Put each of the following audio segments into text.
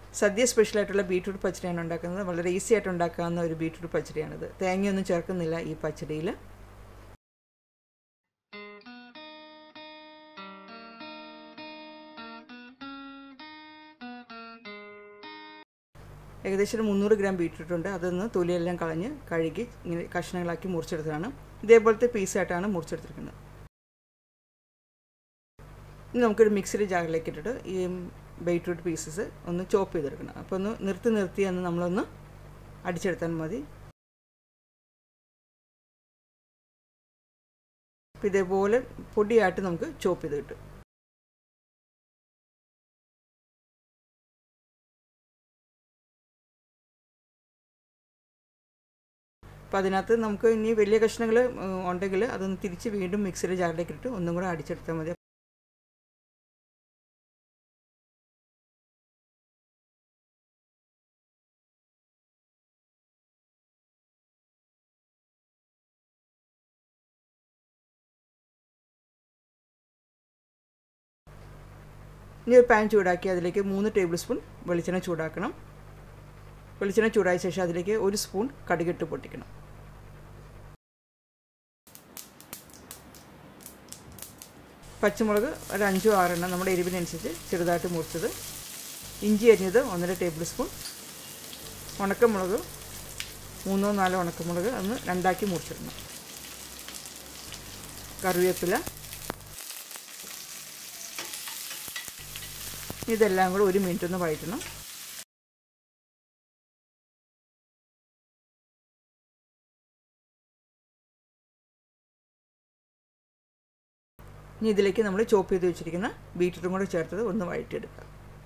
സദ്യ സ്പെഷ്യലായിട്ടുള്ള beetroot പച്ചടിയാണ് ഉണ്ടാക്കുന്നത് വളരെ easy ആയിട്ട് ഉണ്ടാക്കാവുന്ന ഒരു ബീട്രൂട്ട് പച്ചടിയാണിത് തേങ്ങയൊന്നും ചേർക്കുന്നില്ല ഈ പച്ചടിയിൽ ഏകദേശം ഒരു മുന്നൂറ് ഗ്രാം ബീട്രൂട്ട് ഉണ്ട് അതൊന്ന് തൊലിയെല്ലാം കളഞ്ഞ് കഴുകി ഇങ്ങനെ കഷ്ണങ്ങളാക്കി മുറിച്ചെടുത്തതാണ് ഇതേപോലത്തെ പീസായിട്ടാണ് മുറിച്ചെടുത്തിരിക്കുന്നത് ഇനി നമുക്കൊരു മിക്സിയുടെ ജാറിലേക്ക് ഇട്ടിട്ട് ഈ ബീട്രൂട്ട് പീസസ് ഒന്ന് ചോപ്പ് ചെയ്തെടുക്കണം അപ്പോൾ ഒന്ന് നിർത്തി നിർത്തി എന്ന് നമ്മളൊന്ന് അടിച്ചെടുത്താൽ മതി അപ്പോൾ ഇതേപോലെ പൊടിയായിട്ട് നമുക്ക് ചോപ്പ് ചെയ്ത് കിട്ടും അപ്പോൾ അതിനകത്ത് നമുക്ക് ഇനി വലിയ കഷ്ണങ്ങൾ ഉണ്ടെങ്കിൽ അതൊന്ന് തിരിച്ച് വീണ്ടും മിക്സിയുടെ ജാറിലേക്ക് ഇട്ട് ഒന്നും കൂടെ അടിച്ചെടുത്താൽ മതി ഇനി ഒരു പാൻ ചൂടാക്കി അതിലേക്ക് മൂന്ന് ടേബിൾ സ്പൂൺ വെളിച്ചെണ്ണ ചൂടാക്കണം വെളിച്ചെണ്ണ ചൂടായ ശേഷം അതിലേക്ക് ഒരു സ്പൂൺ കടുകിട്ട് പൊട്ടിക്കണം പച്ചമുളക് ഒരു അഞ്ചോ ആറെണ്ണം നമ്മുടെ എരിവിനനുസരിച്ച് ചെറുതായിട്ട് മുറിച്ചത് ഇഞ്ചി അരിഞ്ഞത് ഒന്നര ടേബിൾ സ്പൂൺ ഉണക്കമുളക് മൂന്നോ നാലോ ഉണക്കമുളക് ഒന്ന് രണ്ടാക്കി മുറിച്ചിടണം കറിവേപ്പില ഇതെല്ലാം കൂടെ ഒരു മിനിറ്റ് ഒന്ന് വഴറ്റണം ഇനി ഇതിലേക്ക് നമ്മൾ ചോപ്പ് ചെയ്ത് വെച്ചിരിക്കുന്ന ബീറ്റ്റൂട്ടും കൂടെ ചേർത്തത് ഒന്ന് വഴറ്റിയെടുക്കുക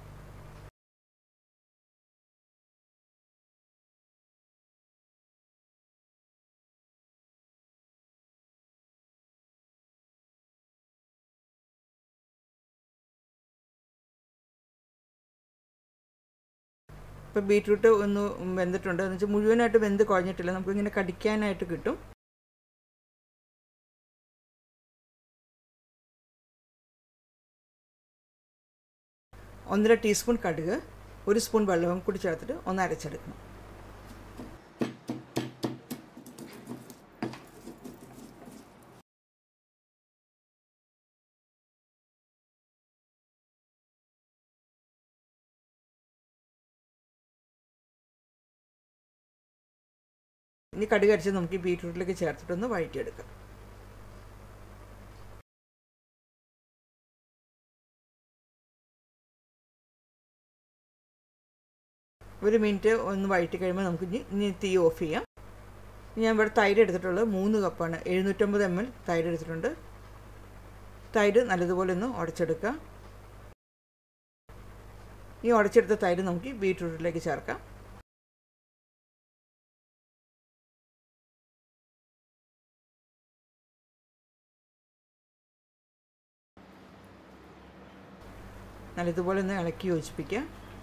ഇപ്പോൾ ബീറ്റ്റൂട്ട് ഒന്ന് വെന്തിട്ടുണ്ട് എന്ന് വെച്ചാൽ മുഴുവനായിട്ട് വെന്ത് കുഴഞ്ഞിട്ടില്ല നമുക്കിങ്ങനെ കടിക്കാനായിട്ട് കിട്ടും ഒന്നര ടീസ്പൂൺ കടുക് ഒരു സ്പൂൺ വെള്ളവും കൂടി ചേർത്തിട്ട് ഒന്ന് അരച്ചെടുക്കണം ഇനി കടുക് അരച്ച് നമുക്ക് ഈ ബീറ്റ്റൂട്ടിലേക്ക് ചേർത്തിട്ടൊന്ന് വഴറ്റിയെടുക്കാം ഒരു മിനിറ്റ് ഒന്ന് വഴറ്റി കഴിയുമ്പോൾ നമുക്ക് ഇനി ഇനി തീ ഓഫ് ചെയ്യാം ഞാൻ ഇവിടെ തൈര് എടുത്തിട്ടുള്ളത് മൂന്ന് കപ്പാണ് എഴുന്നൂറ്റമ്പത് എം എൽ തൈര് എടുത്തിട്ടുണ്ട് തൈര് നല്ലതുപോലെ ഒന്ന് ഉടച്ചെടുക്കുക ഈ ഉടച്ചെടുത്ത തൈര് നമുക്ക് ബീറ്റ്റൂട്ടിലേക്ക് ചേർക്കാം നല്ലതുപോലെ ഒന്ന് ഇളക്കി യോജിപ്പിക്കുക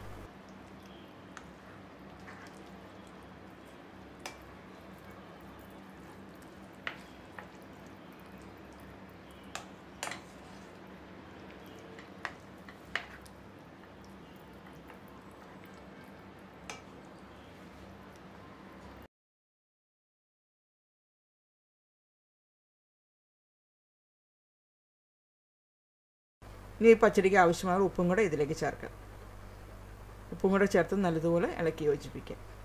ഇനി ഈ പച്ചടിക്ക് ആവശ്യമായ ഉപ്പും കൂടെ ഇതിലേക്ക് ചേർക്കാം ഉപ്പും കൂടെ ചേർത്ത് നല്ലതുപോലെ ഇളക്കി യോജിപ്പിക്കാം